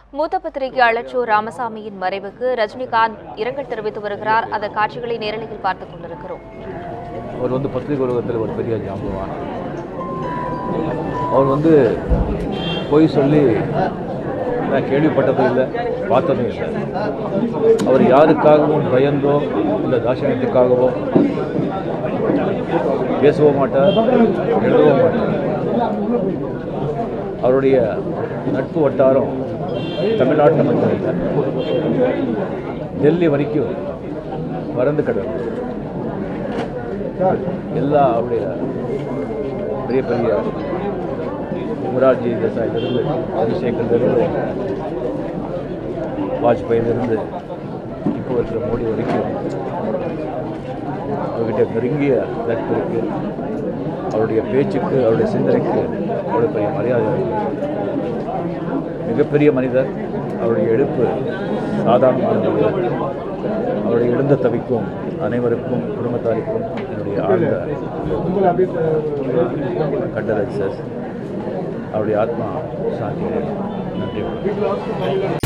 மூத்த பத்திரிகையாளர் சோ ராமசாமியின் மறைவுக்கு ரஜினிகாந்த் இரங்கல் தெரிவித்து வருகிறார் அந்த காட்சிகளை நேரலையில் பார்த்துக் கொண்டிருக்கிறோம் அவர் வந்து பத்திரிகை உலகத்தில் ஒரு பெரிய ஜாம்பவான் அவர் வந்து பொய் சொல்லி நான் கேள்விப்பட்டதும் இல்லை பார்த்ததும் இல்லை அவர் யாருக்காகவும் பயந்தோ இல்லை தாட்சணியத்துக்காகவோ பேசவோ மாட்டார் எழுதவோ மாட்டார் அவருடைய நட்பு வட்டாரம் தமிழ்நாட்டில் மட்டும் இல்லை டெல்லி வரைக்கும் பறந்து கிடக்கு எல்லா அவருடைய பெரிய பெரிய முரார்ஜி தேசாயிலிருந்து அபிஷேக்கிலிருந்து வாஜ்பாயிலிருந்து இப்போ இருக்கிற மோடி வரைக்கும் அவர்கிட்ட நெருங்கிய நட்பு இருக்கு அவருடைய பேச்சுக்கு அவருடைய சிந்தனைக்கு அவ்வளோ பெரிய மரியாதை இருக்கு மிகப்பெரிய மனிதர் அவருடைய எழுப்பு சாதாரணமானது அவருடைய எழுந்த தவிக்கும் அனைவருக்கும் குடும்பத்தாருக்கும் என்னுடைய ஆழ்ந்த கண்டலன்சஸ் அவருடைய ஆத்மா சாந்தி நன்றி